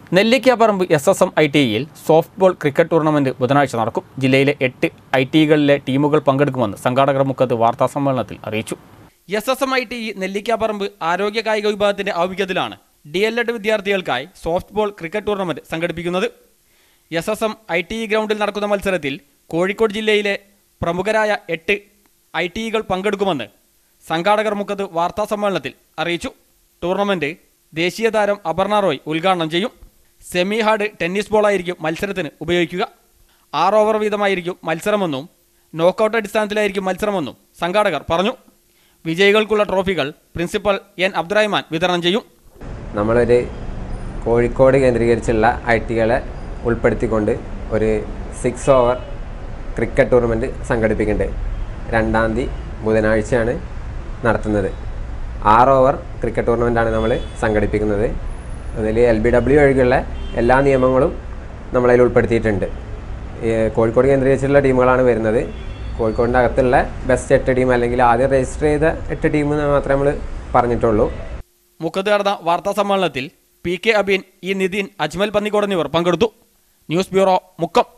Nellikkaparamba S S M I T യിൽ softball cricket tournament ബുധനാഴ്ച നടക്കും ജില്ലയിലെ എട്ട് ഐ ടികളിലെ ടീമുകൾ പങ്കെടുക്കുമെന്ന് സംഘാടകർ മുഖത്ത് വാർത്താസമ്മേളനത്തിൽ അറിയിച്ചു S S M I T Nellikkaparamba ആരോഗ്യ കായിക വിഭാഗത്തിന്റെ ആഭിമുഖ്യത്തിലാണ് ഡി എൽ എഡ് വിദ്യാർത്ഥികൾക്കായി സോഫ്റ്റ് ബോൾ ക്രിക്കറ്റ് ടൂർണമെന്റ് സംഘടിപ്പിക്കുന്നത് S S M I T ഗ്രൗണ്ടിൽ നടക്കുന്ന മത്സരത്തിൽ കോഴിക്കോട് ജില്ലയിലെ പ്രമുഖരായ എട്ട് ഐ ടികൾ പങ്കെടുക്കുമെന്ന് സംഘാടകർ മുഖത്ത് വാർത്താസമ്മേളനത്തിൽ അറിയിച്ചു ടൂർണമെന്റ് ദേശീയ താരം അപർണ റോയ് ഉദ്ഘാടനം ചെയ്യും സെമി ഹാർഡ് ടെന്നീസ് ബോളായിരിക്കും മത്സരത്തിന് ഉപയോഗിക്കുക ആറ് ഓവർ വീതമായിരിക്കും മത്സരമെന്നും നോക്കൌട്ട് അടിസ്ഥാനത്തിലായിരിക്കും മത്സരമെന്നും സംഘാടകർ പറഞ്ഞു വിജയികൾക്കുള്ള ട്രോഫികൾ പ്രിൻസിപ്പൽ എൻ അബ്ദുറഹ്മാൻ വിതരണം ചെയ്യും നമ്മളൊരു കോഴിക്കോട് കേന്ദ്രീകരിച്ചുള്ള ഐ ടികളെ ഉൾപ്പെടുത്തിക്കൊണ്ട് ഒരു സിക്സ് ഓവർ ക്രിക്കറ്റ് ടൂർണമെൻറ്റ് സംഘടിപ്പിക്കുന്നുണ്ട് രണ്ടാം തീയതി ബുധനാഴ്ചയാണ് നടത്തുന്നത് ആറ് ഓവർ ക്രിക്കറ്റ് ടൂർണമെൻറ്റാണ് നമ്മൾ സംഘടിപ്പിക്കുന്നത് അതിൽ എൽ ബി ഡബ്ല്യു ഒഴികെയുള്ള എല്ലാ നിയമങ്ങളും നമ്മളതിൽ ഉൾപ്പെടുത്തിയിട്ടുണ്ട് ഈ കോഴിക്കോട് കേന്ദ്രീകരിച്ചുള്ള ടീമുകളാണ് വരുന്നത് കോഴിക്കോടിൻ്റെ അകത്തുള്ള ബെസ്റ്റ് എട്ട് ടീം അല്ലെങ്കിൽ ആദ്യം രജിസ്റ്റർ ചെയ്ത എട്ട് ടീം മാത്രമേ നമ്മൾ പറഞ്ഞിട്ടുള്ളൂ മുഖത്ത് നടന്ന വാർത്താ സമ്മേളനത്തിൽ P K Abeen E Nithin Ajmal Pannikode എന്നിവർ പങ്കെടുത്തു ന്യൂസ് ബ്യൂറോ മുക്കം